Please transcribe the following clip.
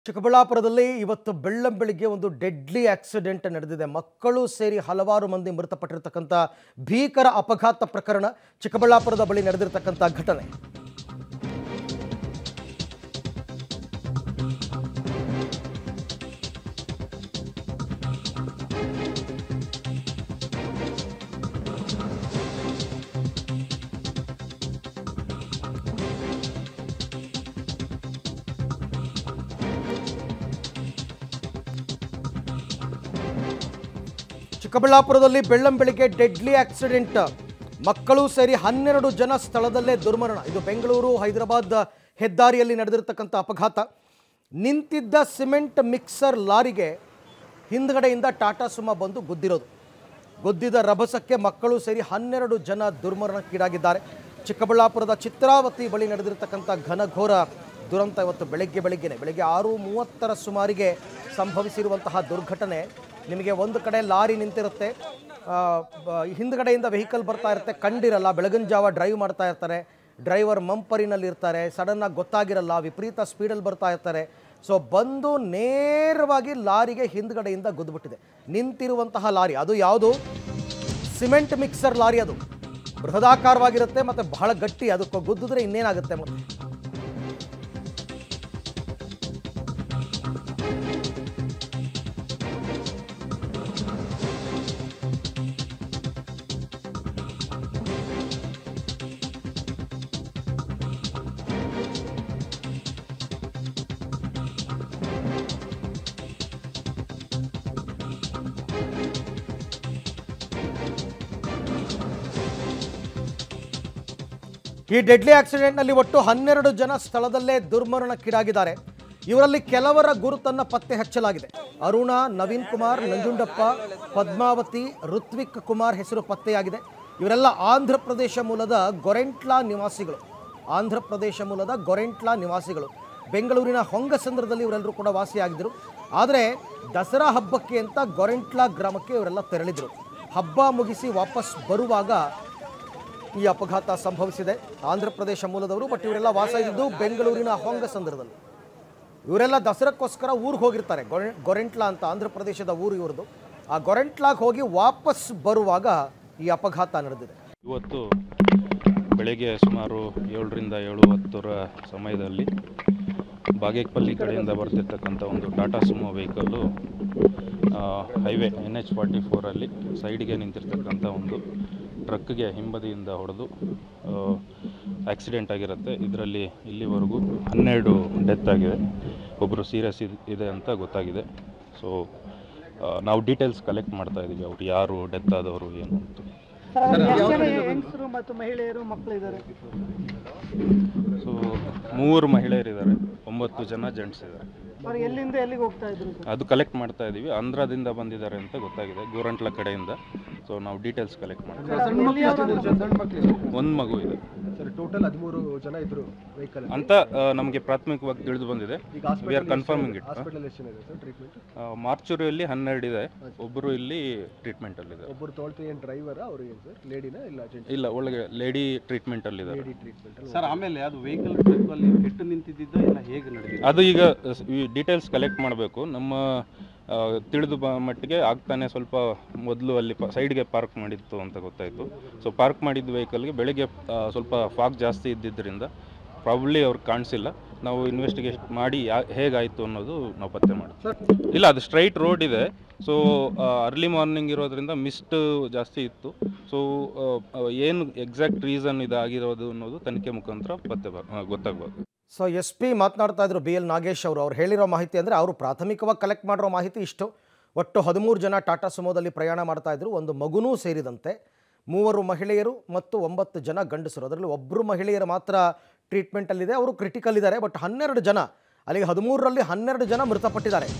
ಚಿಕ್ಕಬಳ್ಳಾಪುರದಲ್ಲಿ ಇವತ್ತು ಬೆಳ್ಳಂಬೆಳಿಗ್ಗೆ ಒಂದು ಡೆಡ್ಲಿ ಆಕ್ಸಿಡೆಂಟ್ ನಡೆದಿದೆ ಮಕ್ಕಳು ಸೇರಿ ಹಲವಾರು ಮಂದಿ ಮೃತಪಟ್ಟಿರ್ತಕ್ಕಂಥ ಭೀಕರ ಅಪಘಾತ ಪ್ರಕರಣ ಚಿಕ್ಕಬಳ್ಳಾಪುರದ ಬಳಿ ನಡೆದಿರ್ತಕ್ಕಂಥ ಘಟನೆ ಚಿಕ್ಕಬಳ್ಳಾಪುರದಲ್ಲಿ ಬೆಳ್ಳಂಬೆಳಿಗ್ಗೆ ಡೆಡ್ಲಿ ಆಕ್ಸಿಡೆಂಟ್ ಮಕ್ಕಳು ಸೇರಿ ಹನ್ನೆರಡು ಜನ ಸ್ಥಳದಲ್ಲೇ ದುರ್ಮರಣ ಇದು ಬೆಂಗಳೂರು ಹೈದರಾಬಾದ್ ಹೆದ್ದಾರಿಯಲ್ಲಿ ನಡೆದಿರ್ತಕ್ಕಂಥ ಅಪಘಾತ ನಿಂತಿದ್ದ ಸಿಮೆಂಟ್ ಮಿಕ್ಸರ್ ಲಾರಿಗೆ ಹಿಂದ್ಗಡೆಯಿಂದ ಟಾಟಾ ಸುಮಾ ಬಂದು ಗುದ್ದಿರೋದು ಗುದ್ದಿದ ರಭಸಕ್ಕೆ ಮಕ್ಕಳು ಸೇರಿ ಹನ್ನೆರಡು ಜನ ದುರ್ಮರಣಕ್ಕೀಡಾಗಿದ್ದಾರೆ ಚಿಕ್ಕಬಳ್ಳಾಪುರದ ಚಿತ್ರಾವತಿ ಬಳಿ ನಡೆದಿರ್ತಕ್ಕಂಥ ಘನಘೋರ ದುರಂತ ಇವತ್ತು ಬೆಳಗ್ಗೆ ಬೆಳಗ್ಗೆನೆ ಬೆಳಗ್ಗೆ ಆರು ಮೂವತ್ತರ ಸುಮಾರಿಗೆ ಸಂಭವಿಸಿರುವಂತಹ ದುರ್ಘಟನೆ ನಿಮಗೆ ಒಂದು ಕಡೆ ಲಾರಿ ನಿಂತಿರುತ್ತೆ ಆ, ಬ- ಹಿಂದ್ಗಡೆಯಿಂದ ವೆಹಿಕಲ್ ಬರ್ತಾ ಇರುತ್ತೆ ಕಂಡಿರಲ್ಲ ಬೆಳಗಿನ ಜಾವ ಡ್ರೈವ್ ಮಾಡ್ತಾ ಇರ್ತಾರೆ ಡ್ರೈವರ್ ಮಂಪರಿನಲ್ಲಿ ಇರ್ತಾರೆ ಸಡನ್ನಾಗಿ ಗೊತ್ತಾಗಿರಲ್ಲ ವಿಪರೀತ ಸ್ಪೀಡಲ್ಲಿ ಬರ್ತಾ ಇರ್ತಾರೆ ಸೊ ಬಂದು ನೇರವಾಗಿ ಲಾರಿಗೆ ಹಿಂದ್ಗಡೆಯಿಂದ ಗುದ್ದುಬಿಟ್ಟಿದೆ ನಿಂತಿರುವಂತಹ ಲಾರಿ ಅದು ಯಾವುದು ಸಿಮೆಂಟ್ ಮಿಕ್ಸರ್ ಲಾರಿ ಅದು ಬೃಹದಾಕಾರವಾಗಿರುತ್ತೆ ಮತ್ತು ಬಹಳ ಗಟ್ಟಿ ಅದಕ್ಕೆ ಗುದ್ದಿದ್ರೆ ಇನ್ನೇನಾಗುತ್ತೆ ಮತ್ತೆ ಈ ಡೆಡ್ಲಿ ಆಕ್ಸಿಡೆಂಟ್ನಲ್ಲಿ ಒಟ್ಟು ಹನ್ನೆರಡು ಜನ ಸ್ಥಳದಲ್ಲೇ ದುರ್ಮರಣಕ್ಕೀಡಾಗಿದ್ದಾರೆ ಇವರಲ್ಲಿ ಕೆಲವರ ಗುರುತನ್ನು ಪತ್ತೆ ಹಚ್ಚಲಾಗಿದೆ ಅರುಣ ನವೀನ್ ಕುಮಾರ್ ನಂಜುಂಡಪ್ಪ ಪದ್ಮಾವತಿ ಋತ್ವಿಕ್ ಕುಮಾರ್ ಹೆಸರು ಪತ್ತೆಯಾಗಿದೆ ಇವರೆಲ್ಲ ಆಂಧ್ರ ಪ್ರದೇಶ ಮೂಲದ ಗೊರೆಂಟ್ಲಾ ನಿವಾಸಿಗಳು ಆಂಧ್ರ ಪ್ರದೇಶ ಮೂಲದ ಗೊರೆಂಟ್ಲಾ ನಿವಾಸಿಗಳು ಬೆಂಗಳೂರಿನ ಹೊಂಗಸಂದ್ರದಲ್ಲಿ ಇವರೆಲ್ಲರೂ ಕೂಡ ವಾಸಿಯಾಗಿದ್ದರು ಆದರೆ ದಸರಾ ಹಬ್ಬಕ್ಕೆ ಅಂತ ಗೊರೆಂಟ್ಲಾ ಗ್ರಾಮಕ್ಕೆ ಇವರೆಲ್ಲ ತೆರಳಿದರು ಹಬ್ಬ ಮುಗಿಸಿ ವಾಪಸ್ ಬರುವಾಗ ಈ ಅಪಘಾತ ಸಂಭವಿಸಿದೆ ಆಂಧ್ರ ಪ್ರದೇಶ ಮೂಲದವರು ಬಟ್ ಇವರೆಲ್ಲ ವಾಸ ಇದ್ದು ಬೆಂಗಳೂರಿನ ಹೊಂಗಸಂದ್ರದಲ್ಲಿ ಇವರೆಲ್ಲ ದಸರಕ್ಕೋಸ್ಕರ ಊರಿಗೆ ಹೋಗಿರ್ತಾರೆ ಗೊರೆ ಗೊರೆಂಟ್ಲಾ ಅಂತ ಆಂಧ್ರ ಪ್ರದೇಶದ ಊರು ಇವ್ರದ್ದು ಆ ಗೊರೆಂಟ್ಲಾಗ್ ಹೋಗಿ ವಾಪಸ್ ಬರುವಾಗ ಈ ಅಪಘಾತ ನಡೆದಿದೆ ಇವತ್ತು ಬೆಳಗ್ಗೆ ಸುಮಾರು ಏಳರಿಂದ ಏಳು ಹತ್ತರ ಸಮಯದಲ್ಲಿ ಬಾಗೇಪಲ್ಲಿ ಕಡೆಯಿಂದ ಬರ್ತಿರ್ತಕ್ಕಂಥ ಒಂದು Tata Sumo vehicle highway N H forty ಫೋರಲ್ಲಿ ಸೈಡ್ಗೆ ನಿಂತಿರ್ತಕ್ಕಂಥ ಒಂದು ಟ್ರಕ್ಗೆ ಹಿಂಬದಿಯಿಂದ ಹೊಡೆದು ಆಕ್ಸಿಡೆಂಟ್ ಆಗಿರುತ್ತೆ ಇದರಲ್ಲಿ ಇಲ್ಲಿವರೆಗೂ ಹನ್ನೆರಡು ಡೆತ್ ಆಗಿದೆ ಒಬ್ಬರು ಸೀರಿಯಸ್ ಇದೆ ಅಂತ ಗೊತ್ತಾಗಿದೆ ಸೊ ನಾವು ಡೀಟೇಲ್ಸ್ ಕಲೆಕ್ಟ್ ಮಾಡ್ತಾ ಇದ್ದೀವಿ ಅವ್ರು ಯಾರು ಡೆತ್ ಆದವರು ಏನು ಅಂತ ಹೆಂಗಸರು ಮತ್ತು ಮಹಿಳೆಯರು ಮಕ್ಕಳು ಇದ್ದಾರೆ ಸೊ ಮೂವರು ಮಹಿಳೆಯರಿದ್ದಾರೆ ಒಂಬತ್ತು ಜನ ಜೆಂಟ್ಸ್ ಇದ್ದಾರೆ ಅವ್ರು ಎಲ್ಲಿಂದ ಎಲ್ಲಿಗೆ ಹೋಗ್ತಾ ಇದ್ರು ಅದು ಕಲೆಕ್ಟ್ ಮಾಡ್ತಾ ಇದ್ದೀವಿ ಆಂಧ್ರದಿಂದ ಬಂದಿದ್ದಾರೆ ಅಂತ ಗೊತ್ತಾಗಿದೆ ಗೋರಂಟ್ಲ ಕಡೆಯಿಂದ ಸೊ ನಾವು ಡೀಟೇಲ್ಸ್ ಕಲೆಕ್ಟ್ ಮಾಡ್ತೀವಿ ಒಂದು ಮಗು ಇದೆ ಸರ್ ಟೋಟಲ್ ಹದಿಮೂರು ಜನ ಇದ್ರು ವೆಹಿಕಲ್ ಅಂತ ನಮಗೆ ಪ್ರಾಥಮಿಕವಾಗಿ ತಿಳಿದು ಬಂದಿದೆ we are confirming it hospital ಎಷ್ಟು ಇದೆ ಸರ್ ಟ್ರೀಟ್ಮೆಂಟ್ ಮಾರ್ಚುರಿಯಲ್ಲಿ ಹನ್ನೆರಡು ಇದೆ ಒಬ್ಬರು ಇಲ್ಲಿ ಟ್ರೀಟ್ಮೆಂಟಲ್ಲಿದೆ ಒಬ್ಬರು ತೋಳ್ತು ಏನು ಡ್ರೈವರ್ ಅವ್ರು ಏನು ಸರ್ ಲೇಡಿನ ಇಲ್ಲ ಜೆಂಟ್ ಇಲ್ಲ ಒಳಗೆ ಲೇಡಿ ಟ್ರೀಟ್ಮೆಂಟಲ್ಲಿದ್ದಾರೆ ಲೇಡಿ ಟ್ರೀಟ್ಮೆಂಟ್ ಸರ್ ಆಮೇಲೆ ಅದು ವೆಹಿಕಲ್ ಟ್ರಕ್ ಅಲ್ಲಿ ಕೆಟ್ಟು ನಿಂತಿದ್ದ ಇಲ್ಲ ಹೇಗೆ ನಡೆದಿದೆ ಅದು ಈಗ ಡೀಟೇಲ್ಸ್ ಕಲೆಕ್ಟ್ ಮಾಡಬೇಕು ನಮ್ಮ ಆ, ತಿಳಿದು ಬ ಮಟ್ಟಿಗೆ ಆಗ್ತಾನೆ ಸ್ವಲ್ಪ ಮೊದಲು ಅಲ್ಲಿ ಸೈಡ್ಗೆ ಪಾರ್ಕ್ ಮಾಡಿತ್ತು ಅಂತ ಗೊತ್ತಾಯಿತು ಸೊ ಪಾರ್ಕ್ ಮಾಡಿದ ವೆಹಿಕಲ್ಗೆ ಬೆಳಿಗ್ಗೆ ಆ, ಸ್ವಲ್ಪ ಫಾಗ್ ಜಾಸ್ತಿ ಇದ್ದಿದ್ದರಿಂದ ಪ್ರಾಬ್ಲಿ ಅವ್ರಿಗೆ ಕಾಣಿಸಿಲ್ಲ ನಾವು ಇನ್ವೆಸ್ಟಿಗೇಷನ್ ಮಾಡಿ ಯಾ ಹೇಗಾಯಿತು ಅನ್ನೋದು ನಾವು ಪತ್ತೆ ಮಾಡ್ತೀವಿ ಇಲ್ಲ ಅದು ಸ್ಟ್ರೈಟ್ ರೋಡ್ ಇದೆ ಸೊ ಅರ್ಲಿ ಮಾರ್ನಿಂಗ್ ಇರೋದ್ರಿಂದ ಮಿಸ್ಟ್ ಜಾಸ್ತಿ ಇತ್ತು ಸೊ ಏನು ಎಕ್ಸಾಕ್ಟ್ ರೀಸನ್ ಇದಾಗಿರೋದು ಅನ್ನೋದು ತನಿಖೆ ಮುಖಾಂತರ ಪತ್ತೆ ಬ- ಆ, ಗೊತ್ತಾಗ್ಬೋದು ಸೊ ಎಸ್ ಪಿ ಮಾತನಾಡ್ತಾ ಇದ್ರು ಬಿ ಎಲ್ ನಾಗೇಶ್ ಅವರು ಅವ್ರು ಹೇಳಿರೋ ಮಾಹಿತಿ ಅಂದರೆ ಅವರು ಪ್ರಾಥಮಿಕವಾಗಿ ಕಲೆಕ್ಟ್ ಮಾಡಿರೋ ಮಾಹಿತಿ ಇಷ್ಟು ಒಟ್ಟು ಹದಿಮೂರು ಜನ ಟಾಟಾ ಸುಮೋದಲ್ಲಿ ಪ್ರಯಾಣ ಮಾಡ್ತಾ ಇದ್ರು ಒಂದು ಮಗುನೂ ಸೇರಿದಂತೆ ಮೂವರು ಮಹಿಳೆಯರು ಮತ್ತು ಒಂಬತ್ತು ಜನ ಗಂಡಸರು ಅದರಲ್ಲಿ ಒಬ್ಬರು ಮಹಿಳೆಯರು ಮಾತ್ರ ಟ್ರೀಟ್ಮೆಂಟಲ್ಲಿದೆ ಅವರು ಕ್ರಿಟಿಕಲ್ ಇದ್ದಾರೆ ಬಟ್ ಹನ್ನೆರಡು ಜನ ಅಲ್ಲಿಗೆ ಹದಿಮೂರರಲ್ಲಿ ಹನ್ನೆರಡು ಜನ ಮೃತಪಟ್ಟಿದ್ದಾರೆ